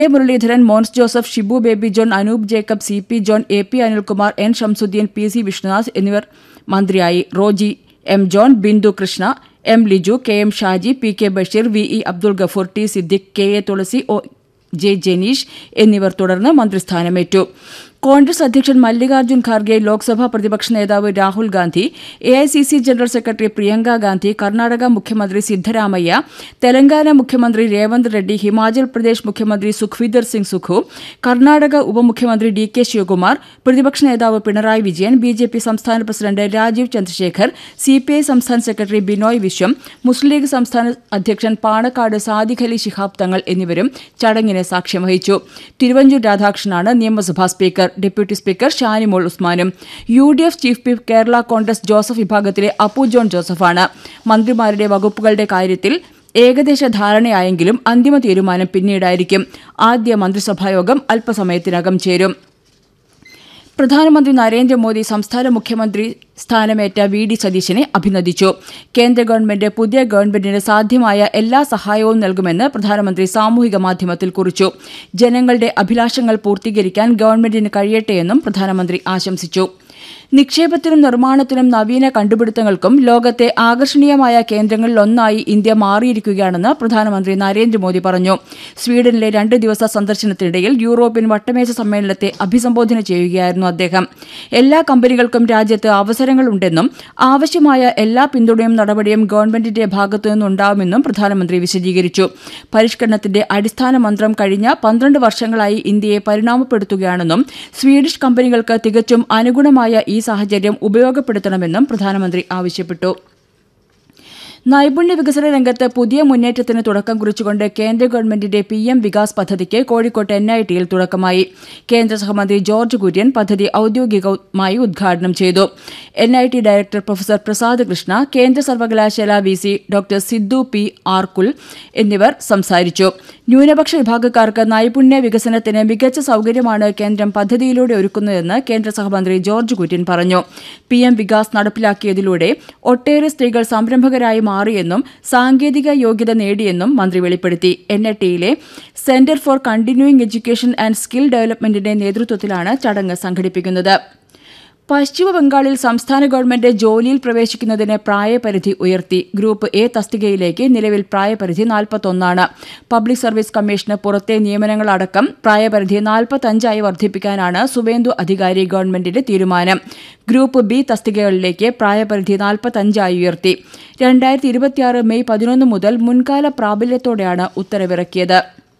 A Muraleedharan Mons Joseph Shibu Baby John Anoop Jacob C P John A P Anilkumar N Shamsuddin P C Vishnudas എന്നിവർ മന്ത്രിയായി Roji M John Bindu Krishna M Liju K M Shaji P K Basheer V E Abdul Gafoor T Siddique K A Thulasi O J Janeesh എന്നിവർ തുടർന്ന് മന്ത്രിസ്ഥാനമേറ്റു കോൺഗ്രസ് അധ്യക്ഷൻ മല്ലികാർജ്ജുൻ ഖാർഗെ ലോക്സഭാ പ്രതിപക്ഷ നേതാവ് Rahul Gandhi A I C C general secretary Priyanka Gandhi Karnataka മുഖ്യമന്ത്രി സിദ്ധരാമയ്യ തെലങ്കാന മുഖ്യമന്ത്രി രേവന്ത് റെഡ്ഡി ഹിമാചൽ പ്രദേശ് മുഖ്യമന്ത്രി സുഖ്വീന്ദർ സിംഗ് സുഖു കർണാടക ഉപമുഖ്യമന്ത്രി ഡി കെ ശിവകുമാർ പ്രതിപക്ഷ നേതാവ് Pinarayi Vijayan B J P സംസ്ഥാന president Rajeev Chandrasekhar C P I സംസ്ഥാന സെക്രട്ടറി ബിനോയ് വിശ്വം മുസ്ലിം ലീഗ് സംസ്ഥാന അധ്യക്ഷൻ പാണക്കാട് സാദിഖ് അലി ശിഹാബ് തങ്ങൾ എന്നിവരും ചടങ്ങിന് സാക്ഷ്യം വഹിച്ചു തിരുവഞ്ചൂർ രാധാകൃഷ്ണനാണ് നിയമസഭാ സ്പീക്കർ ഡെപ്യൂട്ടി സ്പീക്കർ ഷാനിമോൾ ഉസ്മാനും U D F chief whip Kerala Congress Joseph വിഭാഗത്തിലെ അപ്പു ജോൺ ജോസഫാണ് മന്ത്രിമാരുടെ വകുപ്പുകളുടെ കാര്യത്തിൽ ഏകദേശ ധാരണയായെങ്കിലും അന്തിമ തീരുമാനം പിന്നീടായിരിക്കും ആദ്യ മന്ത്രിസഭായോഗം അല്പസമയത്തിനകം ചേരും പ്രധാനമന്ത്രി നരേന്ദ്രമോദി സംസ്ഥാന മുഖ്യമന്ത്രി സ്ഥാനമേറ്റ വി ഡി സതീശനെ അഭിനന്ദിച്ചു കേന്ദ്ര ഗവൺമെന്റ് പുതിയ ഗവൺമെന്റിന് സാധ്യമായ എല്ലാ സഹായവും നൽകുമെന്ന് പ്രധാനമന്ത്രി സാമൂഹിക മാധ്യമത്തിൽ കുറിച്ചു ജനങ്ങളുടെ അഭിലാഷങ്ങൾ പൂർത്തീകരിക്കാൻ ഗവൺമെന്റിന് കഴിയട്ടെയെന്നും പ്രധാനമന്ത്രി ആശംസിച്ചു നിക്ഷേപത്തിനും നിർമ്മാണത്തിനും നവീന കണ്ടുപിടുത്തങ്ങൾക്കും ലോകത്തെ ആകർഷണീയമായ കേന്ദ്രങ്ങളിലൊന്നായി ഇന്ത്യ മാറിയിരിക്കുകയാണെന്ന് പ്രധാനമന്ത്രി നരേന്ദ്രമോദി പറഞ്ഞു സ്വീഡനിലെ രണ്ട് ദിവസ സന്ദർശനത്തിനിടയിൽ യൂറോപ്യൻ വട്ടമേശ സമ്മേളനത്തെ അഭിസംബോധന ചെയ്യുകയായിരുന്നു അദ്ദേഹം എല്ലാ കമ്പനികൾക്കും രാജ്യത്ത് അവസരങ്ങളുണ്ടെന്നും ആവശ്യമായ എല്ലാ പിന്തുണയും നടപടിയും ഗവൺമെന്റിന്റെ ഭാഗത്തുനിന്നുണ്ടാവുമെന്നും പ്രധാനമന്ത്രി വിശദീകരിച്ചു പരിഷ്കരണത്തിന്റെ അടിസ്ഥാന മന്ത്രം കഴിഞ്ഞ പന്ത്രണ്ട് വർഷങ്ങളായി ഇന്ത്യയെ പരിണാമപ്പെടുത്തുകയാണെന്നും സ്വീഡിഷ് കമ്പനികൾക്ക് തികച്ചും അനുഗുണമായ ഈ സാഹചര്യം ഉപയോഗപ്പെടുത്തണമെന്നും പ്രധാനമന്ത്രി ആവശ്യപ്പെട്ടു നൈപുണ്യ വികസന രംഗത്ത് പുതിയ മുന്നേറ്റത്തിന് തുടക്കം കുറിച്ചുകൊണ്ട് കേന്ദ്ര ഗവൺമെന്റിന്റെ പി എം വികാസ് പദ്ധതിക്ക് കോഴിക്കോട്ട് എൻ ഐ ടിയിൽ തുടക്കമായി കേന്ദ്ര സഹമന്ത്രി ജോർജ് കുര്യൻ പദ്ധതി ഔദ്യോഗികമായി ഉദ്ഘാടനം ചെയ്തു N I T director professor Prasad Krishna കേന്ദ്ര സർവകലാശാല V C doctor Sidhu P ആർകുൽ എന്നിവർ സംസാരിച്ചു ന്യൂനപക്ഷ വിഭാഗക്കാർക്ക് നൈപുണ്യ വികസനത്തിന് മികച്ച സൌകര്യമാണ് കേന്ദ്രം പദ്ധതിയിലൂടെ ഒരുക്കുന്നതെന്ന് കേന്ദ്ര സഹമന്ത്രി ജോർജ് കുര്യൻ പറഞ്ഞു പി എം വികാസ് നടപ്പിലാക്കിയതിലൂടെ ഒട്ടേറെ സ്ത്രീകൾ സംരംഭകരായി മാറിയെന്നും സാങ്കേതിക യോഗ്യത നേടിയെന്നും മന്ത്രി വെളിപ്പെടുത്തി എൻ ഐ ടിയിലെ centre for continuing education and skill ഡെവലപ്മെന്റിന്റെ നേതൃത്വത്തിലാണ് ചടങ്ങ് സംഘടിപ്പിക്കുന്നത് പശ്ചിമ ബംഗാളിൽ സംസ്ഥാന ഗവൺമെന്റ് ജോലിയിൽ പ്രവേശിക്കുന്നതിന് പ്രായപരിധി ഉയർത്തി ഗ്രൂപ്പ് എ തസ്തികയിലേക്ക് നിലവിൽ പ്രായപരിധി നാൽപ്പത്തൊന്നാണ് പബ്ലിക് സർവീസ് കമ്മീഷന് പുറത്തെ നിയമനങ്ങളടക്കം പ്രായപരിധി നാൽപ്പത്തഞ്ചായി വർദ്ധിപ്പിക്കാനാണ് സുവേന്ദു അധികാരി ഗവൺമെന്റിന്റെ തീരുമാനം ഗ്രൂപ്പ് ബി തസ്തികകളിലേക്ക് പ്രായപരിധി നാൽപ്പത്തഞ്ചായി ഉയർത്തി രണ്ടായിരത്തി ഇരുപത്തിയാറ് മെയ് പതിനൊന്ന് മുതൽ മുൻകാല പ്രാബല്യത്തോടെയാണ് ഉത്തരവിറക്കിയത്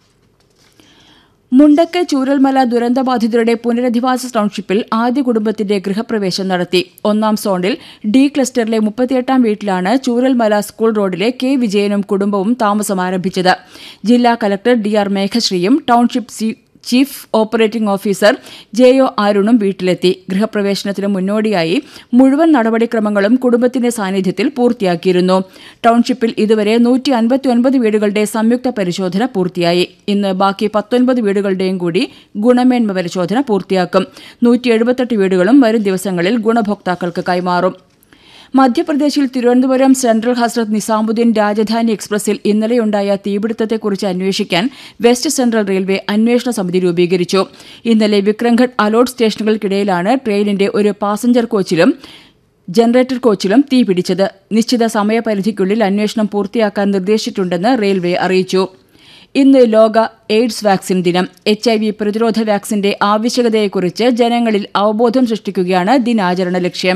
മുണ്ടക്ക് ചൂരൽമല ദുരന്തബാധിതരുടെ പുനരധിവാസ ടൌൺഷിപ്പിൽ ആദ്യ കുടുംബത്തിന്റെ ഗൃഹപ്രവേശം നടത്തി ഒന്നാം സോണിൽ ഡി ക്ലസ്റ്ററിലെ മുപ്പത്തിയെട്ടാം വീട്ടിലാണ് ചൂരൽമല സ്കൂൾ റോഡിലെ കെ വിജയനും കുടുംബവും താമസം ആരംഭിച്ചത് ജില്ലാ കലക്ടർ ഡി ആർ മേഘശ്രീയും township C chief operating officer J O അരുണും വീട്ടിലെത്തി ഗൃഹപ്രവേശനത്തിന് മുന്നോടിയായി മുഴുവൻ നടപടിക്രമങ്ങളും കുടുംബത്തിന്റെ സാന്നിധ്യത്തിൽ പൂർത്തിയാക്കിയിരുന്നു ടൌൺഷിപ്പിൽ ഇതുവരെ നൂറ്റി അൻപത്തിയൊൻപത് വീടുകളുടെ സംയുക്ത പരിശോധന പൂർത്തിയായി ഇന്ന് ബാക്കി പത്തൊൻപത് വീടുകളുടെയും കൂടി ഗുണമേന്മ പരിശോധന പൂർത്തിയാക്കും നൂറ്റി എഴുപത്തെട്ട് വീടുകളും വരും ദിവസങ്ങളിൽ ഗുണഭോക്താക്കൾക്ക് കൈമാറും മധ്യപ്രദേശിൽ തിരുവനന്തപുരം സെൻട്രൽ ഹസ്രത്ത് നിസാമുദ്ദീൻ രാജധാനി എക്സ്പ്രസിൽ ഇന്നലെയുണ്ടായ തീപിടുത്തത്തെക്കുറിച്ച് അന്വേഷിക്കാൻ വെസ്റ്റ് സെൻട്രൽ റെയിൽവേ അന്വേഷണ സമിതി രൂപീകരിച്ചു ഇന്നലെ വിക്രംഘട്ട് അലോട്ട് സ്റ്റേഷനുകൾക്കിടയിലാണ് ട്രെയിനിന്റെ ഒരു പാസഞ്ചർ കോച്ചിലും ജനറേറ്റർ കോച്ചിലും തീപിടിച്ചത് നിശ്ചിത സമയപരിധിക്കുള്ളിൽ അന്വേഷണം പൂർത്തിയാക്കാൻ നിർദ്ദേശിച്ചിട്ടുണ്ടെന്ന് റെയിൽവേ അറിയിച്ചു ഇന്ന് ലോക എയ്ഡ്സ് വാക്സിൻ ദിനം എച്ച് ഐ വി പ്രതിരോധ വാക്സിന്റെ ആവശ്യകതയെക്കുറിച്ച് ജനങ്ങളിൽ അവബോധം സൃഷ്ടിക്കുകയാണ് ദിനാചരണ ലക്ഷ്യം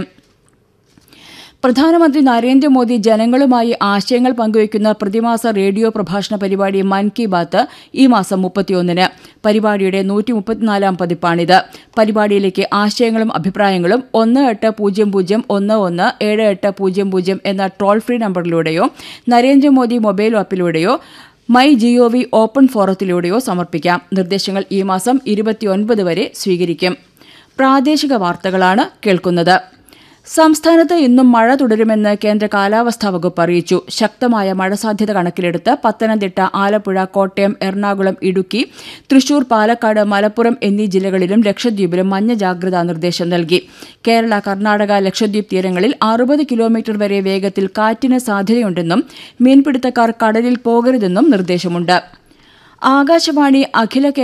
പ്രധാനമന്ത്രി നരേന്ദ്രമോദി ജനങ്ങളുമായി ആശയങ്ങൾ പങ്കുവയ്ക്കുന്ന പ്രതിമാസ റേഡിയോ പ്രഭാഷണ പരിപാടി മൻ കി ബാത്ത് ഈ മാസം മുപ്പത്തിയൊന്നിന് പരിപാടിയുടെ നൂറ്റി മുപ്പത്തിനാലാം പതിപ്പാണിത് പരിപാടിയിലേക്ക് ആശയങ്ങളും അഭിപ്രായങ്ങളും ഒന്ന് എട്ട് പൂജ്യം പൂജ്യം ഒന്ന് ഒന്ന് ഏഴ് എട്ട് പൂജ്യം പൂജ്യം എന്ന ടോൾ ഫ്രീ നമ്പറിലൂടെയോ നരേന്ദ്രമോദി മൊബൈൽ ആപ്പിലൂടെയോ മൈ ജിഒവി ഓപ്പൺ ഫോറത്തിലൂടെയോ സമർപ്പിക്കാം നിർദ്ദേശങ്ങൾ ഈ മാസം ഇരുപത്തിയൊൻപത് വരെ സ്വീകരിക്കും പ്രാദേശിക വാർത്തകളാണ് കേൾക്കുന്നത് സംസ്ഥാനത്ത് ഇന്നും മഴ തുടരുമെന്ന് കേന്ദ്ര കാലാവസ്ഥാ വകുപ്പ് അറിയിച്ചു ശക്തമായ മഴ സാധ്യത കണക്കിലെടുത്ത് പത്തനംതിട്ട ആലപ്പുഴ കോട്ടയം എറണാകുളം ഇടുക്കി തൃശൂർ പാലക്കാട് മലപ്പുറം എന്നീ ജില്ലകളിലും ലക്ഷദ്വീപിലും മഞ്ഞ ജാഗ്രതാ നിർദ്ദേശം നൽകി കേരള കർണാടക ലക്ഷദ്വീപ് തീരങ്ങളിൽ അറുപത് കിലോമീറ്റർ വരെ വേഗത്തിൽ കാറ്റിന് സാധ്യതയുണ്ടെന്നും മീൻപിടുത്തക്കാർ കടലിൽ പോകരുതെന്നും നിർദ്ദേശമുണ്ട് ആകാശവാണി അഖില